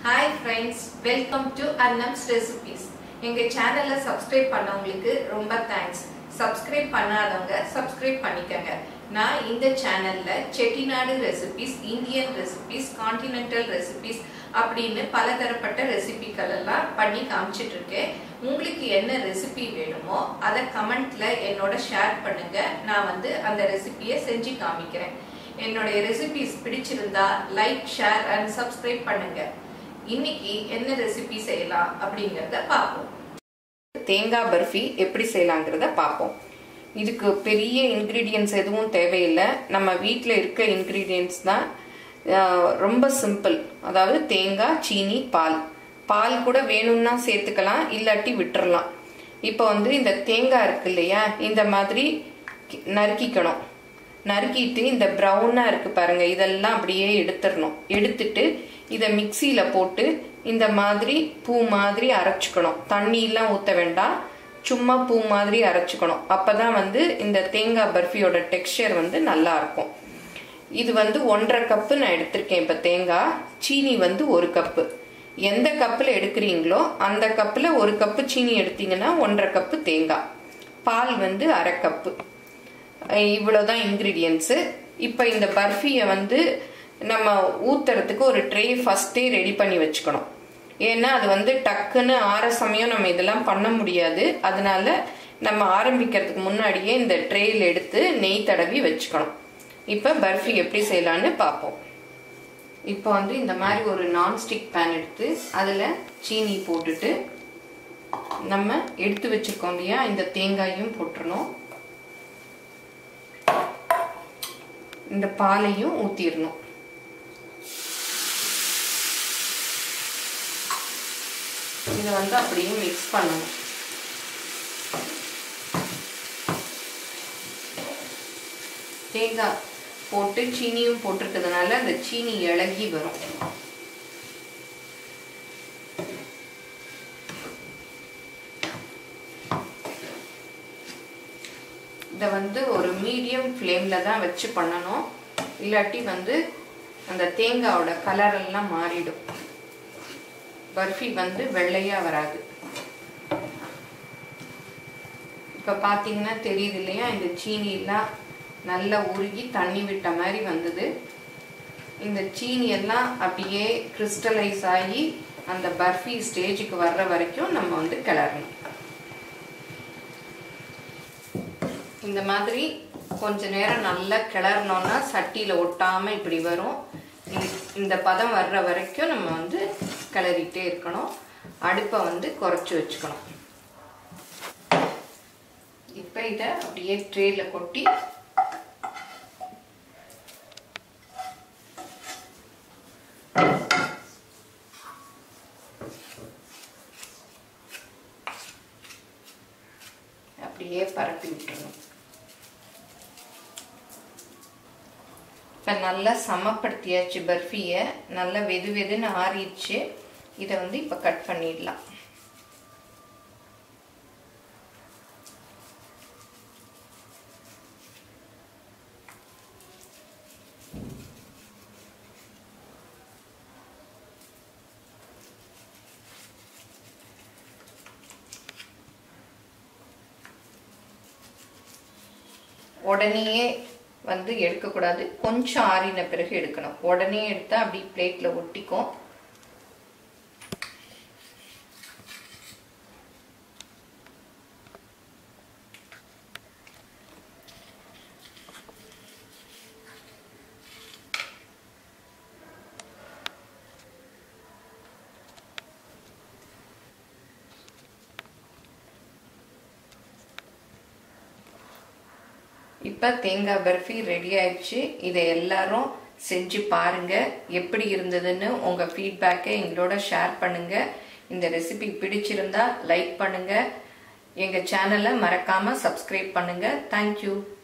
hi friends welcome to Annam's recipes எங்க சேனலை subscribe பண்ணவங்களுக்கு ரொம்ப தேங்க்ஸ் சப்ஸ்கிரைப் பண்ணாதவங்க சப்ஸ்கிரைப் பண்ணிக்கங்க நான் இந்த சேனல்ல Chettinad recipes Indian recipes continental recipes அப்படின்னு பலதரப்பட்ட ரெசிபிகள் எல்லாம் பண்ணி காமிச்சிட்டு இருக்கேன் உங்களுக்கு என்ன ரெசிபி வேணுமோ அதை கமெண்ட்ல என்னோட ஷேர் பண்ணுங்க நான் வந்து அந்த ரெசிபியை செஞ்சு காமிக்கிறேன் என்னுடைய ரெசிபிஸ் பிடிச்சிருந்தா லைக் ஷேர் அண்ட் சப்ஸ்கிரைப் பண்ணுங்க இன்னைக்கு என்ன ரெசிபி செய்யலாம் அப்படிங்கறத பார்ப்போம் தேங்காய் பர்ஃபி எப்படி செய்யலாங்கிறத பார்ப்போம் இதுக்கு பெரிய இன்க்ரீடியன்ஸ் எதுவும் தேவையில்லை நம்ம வீட்டில் இருக்க இன்க்ரீடியன்ஸ் தான் ஆஹ், ரொம்ப சிம்பிள் அதாவது தேங்காய் சீனி பால் பால் கூட வேணும்னா சேர்த்துக்கலாம் இல்லாட்டி விட்டுறலாம் இப்போ வந்து இந்த தேங்காய் இருக்கு இல்லையா இந்த மாதிரி கி- நறுக்கிக்கணும் நறுக்கிட்டு இந்த ப்ரௌனாக இருக்கு பாருங்க இதெல்லாம் அப்படியே எடுத்துடணும் எடுத்துட்டு இதை மிக்சியில் போட்டு இந்த மாதிரி பூ மாதிரி அரைச்சிக்கணும் தண்ணியெல்லாம் ஊற்ற வேண்டாம் சும்மா பூ மாதிரி அரைச்சிக்கணும் அப்பதான் வந்து இந்த தேங்காய் பர்ஃபியோட டெக்ஸ்சர் வந்து நல்லா இருக்கும் இது வந்து ஒன்றரை கப்பு நான் எடுத்திருக்கேன் இப்போ தேங்காய் சீனி வந்து ஒரு கப்பு எந்த கப்பில் எடுக்கிறீங்களோ அந்த கப்பில் ஒரு கப்பு சீனி எடுத்தீங்கன்னா ஒன்றரை கப்பு தேங்காய் பால் வந்து அரை கப்பு அஹ் இவ்வளவுதான் இன்க்ரீடியன்ஸு இப்போ இந்த பர்ஃபியை வந்து நம்ம ஊத்துறதுக்கு ஒரு ட்ரே ஃபஸ்ட்டே ரெடி பண்ணி வச்சுக்கணும் ஏன்னா அது வந்து டக்குன்னு ஆற சமயம் நம்ம இதெல்லாம் பண்ண முடியாது அதனால நம்ம ஆரம்பிக்கிறதுக்கு முன்னாடியே இந்த ட்ரேயில் எடுத்து நெய் தடவி வச்சுக்கணும் இப்போ பர்ஃபி எப்படி செய்யலான்னு பார்ப்போம் இப்போ வந்து இந்த மாதிரி ஒரு நான்ஸ்டிக் பேன் எடுத்து அதில் சீனி போட்டுட்டு நம்ம எடுத்து வச்சிருக்கோம் இல்லையா இந்த தேங்காயும் போட்டுறணும் இந்த பாலையும் ஊத்திடணும் இதை வந்து அப்படியே மிக்ஸ் பண்ணணும் தேங்காய் போட்டு சீனியும் போட்டிருக்கிறதுனால அந்த சீனி இளகி வரும் இதை வந்து ஒரு மீடியம் ஃப்ளேமில் தான் வச்சு பண்ணணும் இல்லாட்டி வந்து அந்த தேங்காயோட கலர் எல்லாம் மாறிடும் பர்ஃபி வந்து வெள்ளையாக வராது இப்போ பார்த்தீங்கன்னா தெரியுது இல்லையா இந்த சீனியெல்லாம் நல்லா உருகி தண்ணி விட்ட மாதிரி வந்தது இந்த சீனி எல்லாம் அப்படியே கிறிஸ்டலைஸ் ஆகி அந்த பர்ஃபி ஸ்டேஜுக்கு வர்ற வரைக்கும் நம்ம வந்து கிளறணும் இந்த மாதிரி கொஞ்ச நேரம் நல்லா கிளறணும்னா சட்டியில் ஒட்டாமல் இப்படி வரும் இது- இந்த பதம் வர்ற வரைக்கும் நம்ம வந்து கிளறிட்டே இருக்கணும் அடுப்பை வந்து குறைச்சி வச்சுக்கணும் இப்போ இதை அப்படியே ட்ரேயில் கொட்டி அப்படியே பரப்பி விட்டுறணும் இப்போ நல்லா சமப்படுத்தியாச்சு பர்ஃபியை நல்லா வெது வெதுன்னு ஆறிடுச்சு இதை வந்து இப்போ கட் பண்ணிடலாம் உடனேயே வந்து எடுக்கக்கூடாது கொஞ்சம் ஆறின பிறகு எடுக்கணும் உடனே எடுத்தா அப்படி பிளேட்ல ஒட்டிக்கும் இப்போ தேங்காய் பர்ஃபி ரெடி ஆயிடுச்சு இதை எல்லாரும் செஞ்சு பாருங்க எப்படி இருந்ததுன்னு உங்க ஃபீட்பேக்கை எங்களோட ஷேர் பண்ணுங்க இந்த ரெசிபி பிடிச்சிருந்தா லைக் பண்ணுங்க எங்க சேனலை மறக்காம சப்ஸ்கிரைப் பண்ணுங்க தேங்க்யூ